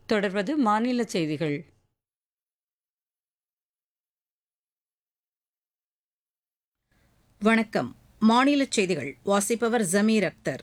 தொடர்வது மாநில செய்திகள் வணக்கம் மாநில செய்திகள் வாசிப்பவர் ஜமீர் அக்தர்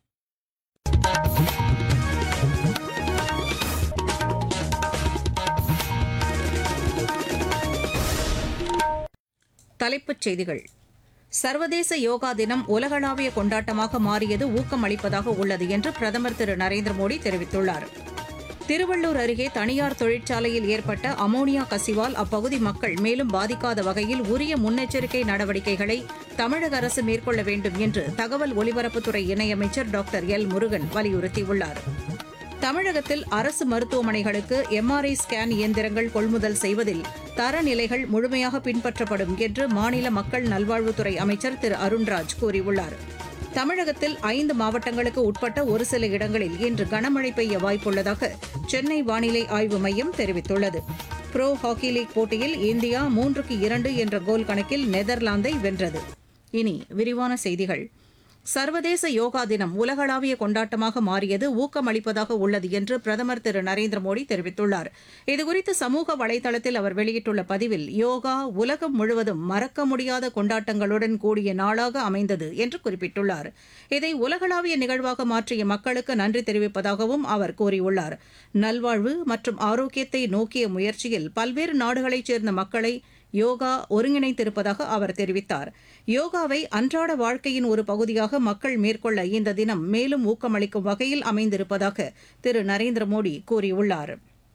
தலைப்புச் செய்திகள் சர்வதேச யோகா தினம் உலகளாவிய கொண்டாட்டமாக மாறியது ஊக்கமளிப்பதாக உள்ளது என்று பிரதமர் திரு நரேந்திர மோடி தெரிவித்துள்ளார் திருவள்ளூர் அருகே தனியார் தொழிற்சாலையில் ஏற்பட்ட அமோனியா கசிவால் அப்பகுதி மக்கள் மேலும் பாதிக்காத வகையில் உரிய முன்னெச்சரிக்கை நடவடிக்கைகளை தமிழக அரசு மேற்கொள்ள வேண்டும் என்று தகவல் ஒலிபரப்புத்துறை இணையமைச்சர் டாக்டர் எல் முருகன் வலியுறுத்தியுள்ளார் தமிழகத்தில் அரசு மருத்துவமனைகளுக்கு எம்ஆர்ஐ ஸ்கேன் இயந்திரங்கள் கொள்முதல் செய்வதில் தரநிலைகள் முழுமையாக பின்பற்றப்படும் என்று மாநில மக்கள் நல்வாழ்வுத்துறை அமைச்சர் திரு அருண்ராஜ் கூறியுள்ளார் தமிழகத்தில் ஐந்து மாவட்டங்களுக்கு உட்பட்ட ஒரு சில இடங்களில் இன்று கனமழை பெய்ய வாய்ப்புள்ளதாக சென்னை வானிலை ஆய்வு மையம் தெரிவித்துள்ளது புரோ ஹாக்கி லீக் போட்டியில் இந்தியா மூன்றுக்கு இரண்டு என்ற கோல் கணக்கில் நெதர்லாந்தை வென்றது இனி விரிவான செய்திகள் சர்வதேச யோகா தினம் உலகளாவிய கொண்டாட்டமாக மாறியது ஊக்கமளிப்பதாக உள்ளது என்று பிரதமர் திரு நரேந்திர மோடி தெரிவித்துள்ளார் இதுகுறித்து சமூக வலைதளத்தில் அவர் வெளியிட்டுள்ள பதிவில் யோகா உலகம் முழுவதும் மறக்க முடியாத கொண்டாட்டங்களுடன் கூடிய நாளாக அமைந்தது என்று குறிப்பிட்டுள்ளார் இதை உலகளாவிய நிகழ்வாக மாற்றிய மக்களுக்கு நன்றி தெரிவிப்பதாகவும் அவர் கூறியுள்ளார் நல்வாழ்வு மற்றும் ஆரோக்கியத்தை நோக்கிய முயற்சியில் பல்வேறு நாடுகளைச் சேர்ந்த மக்களை யோகா ஒருங்கிணைத்திருப்பதாக அவர் தெரிவித்தார் யோகாவை அன்றாட வாழ்க்கையின் ஒரு பகுதியாக மக்கள் மேற்கொள்ள இந்த தினம் மேலும் ஊக்கமளிக்கும் வகையில் அமைந்திருப்பதாக திரு நரேந்திர மோடி கூறியுள்ளார்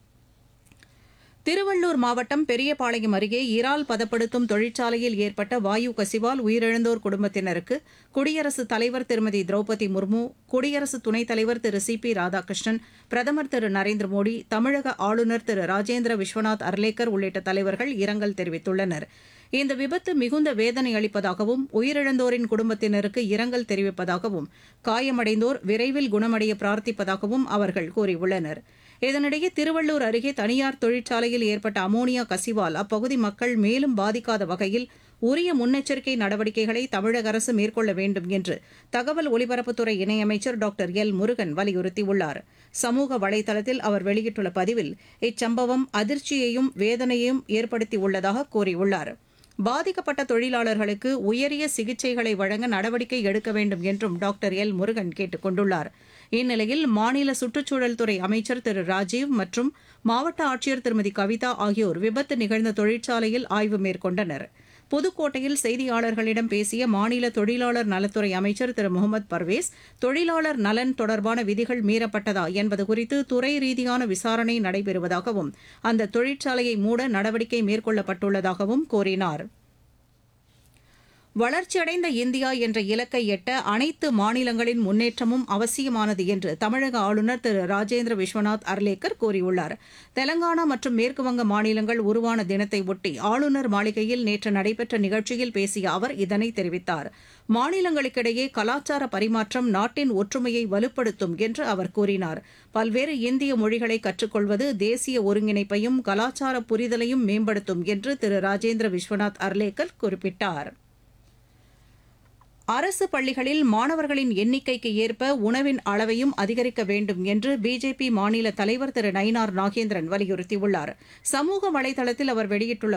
திருவள்ளூர் மாவட்டம் பெரியபாளையம் அருகே இறால் பதப்படுத்தும் தொழிற்சாலையில் ஏற்பட்ட வாயு கசிவால் உயிரிழந்தோர் குடும்பத்தினருக்கு குடியரசுத் தலைவர் திருமதி திரௌபதி முர்மு குடியரசு துணைத் தலைவர் திரு சி பி ராதாகிருஷ்ணன் பிரதமர் திரு நரேந்திர மோடி தமிழக ஆளுநர் திரு ராஜேந்திர விஸ்வநாத் அர்லேக்கர் உள்ளிட்ட தலைவர்கள் இரங்கல் தெரிவித்துள்ளனர் இந்த விபத்து மிகுந்த வேதனை அளிப்பதாகவும் உயிரிழந்தோரின் குடும்பத்தினருக்கு இரங்கல் தெரிவிப்பதாகவும் காயமடைந்தோர் விரைவில் குணமடைய பிரார்த்திப்பதாகவும் அவர்கள் கூறியுள்ளனர் இதனிடையே திருவள்ளூர் அருகே தனியார் தொழிற்சாலையில் ஏற்பட்ட அமோனியா கசிவால் அப்பகுதி மக்கள் மேலும் பாதிக்காத வகையில் உரிய முன்னெச்சரிக்கை நடவடிக்கைகளை தமிழக அரசு மேற்கொள்ள வேண்டும் என்று தகவல் ஒலிபரப்புத்துறை இணையமைச்சர் டாக்டர் எல் முருகன் வலியுறுத்தியுள்ளார் சமூக வலைதளத்தில் அவர் வெளியிட்டுள்ள பதிவில் இச்சம்பவம் அதிர்ச்சியையும் வேதனையையும் ஏற்படுத்தியுள்ளதாக கூறியுள்ளார் பாதிக்கப்பட்ட தொழிலாளர்களுக்கு உயரிய சிகிச்சைகளை வழங்க நடவடிக்கை எடுக்க வேண்டும் என்றும் டாக்டர் எல் முருகன் கேட்டுக் கொண்டுள்ளார் இந்நிலையில் மாநில சுற்றுச்சூழல் துறை அமைச்சர் திரு ராஜீவ் மற்றும் மாவட்ட ஆட்சியர் திருமதி கவிதா ஆகியோர் விபத்து நிகழ்ந்த தொழிற்சாலையில் ஆய்வு மேற்கொண்டனர் புதுக்கோட்டையில் செய்தியாளர்களிடம் பேசிய மாநில தொழிலாளர் நலத்துறை அமைச்சர் திரு முகமது பர்வேஸ் தொழிலாளர் நலன் தொடர்பான விதிகள் மீறப்பட்டதா என்பது குறித்து துறை ரீதியான விசாரணை நடைபெறுவதாகவும் அந்த தொழிற்சாலையை மூட நடவடிக்கை மேற்கொள்ளப்பட்டுள்ளதாகவும் கூறினார் வளர்ச்சியடைந்த இந்தியா என்ற இலக்கை எட்ட அனைத்து மாநிலங்களின் முன்னேற்றமும் அவசியமானது என்று தமிழக ஆளுநர் திரு ராஜேந்திர விஸ்வநாத் அர்லேக்கர் கூறியுள்ளார் தெலங்கானா மற்றும் மேற்குவங்க மாநிலங்கள் உருவான தினத்தை ஒட்டி ஆளுநர் மாளிகையில் நேற்று நடைபெற்ற நிகழ்ச்சியில் பேசிய அவர் இதனை தெரிவித்தார் மாநிலங்களுக்கிடையே கலாச்சார பரிமாற்றம் நாட்டின் ஒற்றுமையை வலுப்படுத்தும் என்று அவர் கூறினார் பல்வேறு இந்திய மொழிகளை கற்றுக்கொள்வது தேசிய ஒருங்கிணைப்பையும் கலாச்சார புரிதலையும் மேம்படுத்தும் என்று திரு ராஜேந்திர விஸ்வநாத் அர்லேக்கர் குறிப்பிட்டார் அரசு பள்ளிகளில் மாணவர்களின் எண்ணிக்கைக்கு ஏற்ப உணவின் அளவையும் அதிகரிக்க வேண்டும் என்று பிஜேபி மாநில தலைவர் திரு நயினார் நாகேந்திரன் வலியுறுத்தியுள்ளார் சமூக வலைதளத்தில் அவர் வெளியிட்டுள்ள